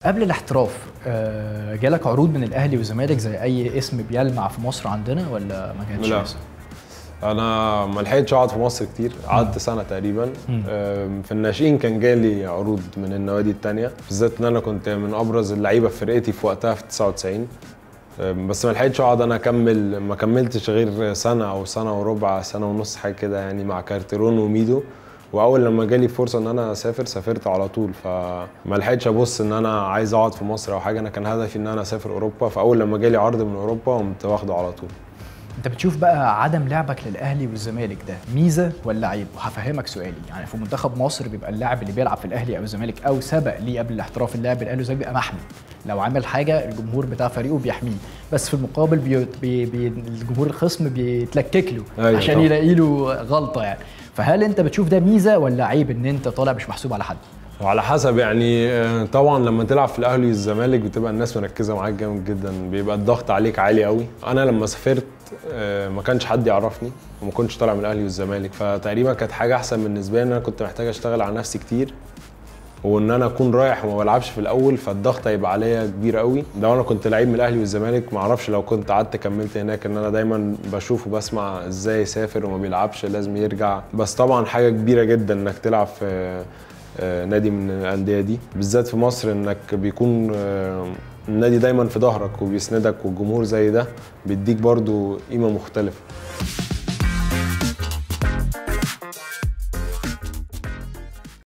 قبل الاحتراف آه، جالك عروض من الاهلي والزمالك زي اي اسم بيلمع في مصر عندنا ولا ما كانتش لا. لسه؟ انا ما لحقتش اقعد في مصر كتير قعدت سنه تقريبا أم، في الناشئين كان جالي عروض من النوادي التانية بالذات ان انا كنت من ابرز اللعيبه في فرقتي في وقتها في 99 أم، بس ما لحقتش اقعد انا اكمل ما كملتش غير سنه او سنه وربع سنه ونص حاجه كده يعني مع كارتيرون وميدو واول لما جالي فرصه ان انا اسافر سافرت على طول فما لحقتش ابص ان انا عايز اقعد في مصر او حاجه انا كان هدفي ان انا اسافر اوروبا فاول لما جالي عرض من اوروبا قمت واخده على طول انت بتشوف بقى عدم لعبك للاهلي والزمالك ده ميزه ولا عيب وهفهمك سؤالي يعني في منتخب مصر بيبقى اللاعب اللي بيلعب في الاهلي او الزمالك او سبق ليه قبل الاحتراف اللاعب الاهلي والزمالك بيبقى محمي لو عمل حاجه الجمهور بتاع فريقه بيحميه بس في المقابل بي بي بي الجمهور الخصم بيتلكك له أيوة عشان طبعا. يلاقي له غلطه يعني فهل انت بتشوف ده ميزه ولا عيب ان انت طالع مش محسوب على حد وعلى حسب يعني آه، طبعا لما تلعب في الاهلي والزمالك بتبقى الناس مركزه معاك جامد جدا بيبقى الضغط عليك عالي قوي انا لما سافرت آه، ما كانش حد يعرفني وما كنتش طالع من الاهلي والزمالك فتقريبا كانت حاجه احسن بالنسبه لي ان انا كنت محتاج اشتغل على نفسي كتير وان انا اكون رايح وما بلعبش في الاول فالضغط هيبقى عليا كبير قوي لو انا كنت لعيب من الاهلي والزمالك ما اعرفش لو كنت قعدت كملت هناك ان انا دايما بشوف وبسمع ازاي يسافر وما بيلعبش لازم يرجع بس طبعا حاجه كبيره جدا انك تلعب في آه، نادي من الانديه دي بالذات في مصر انك بيكون آه، النادي دايما في ظهرك وبيسندك والجمهور زي ده بيديك برضو قيمه مختلفه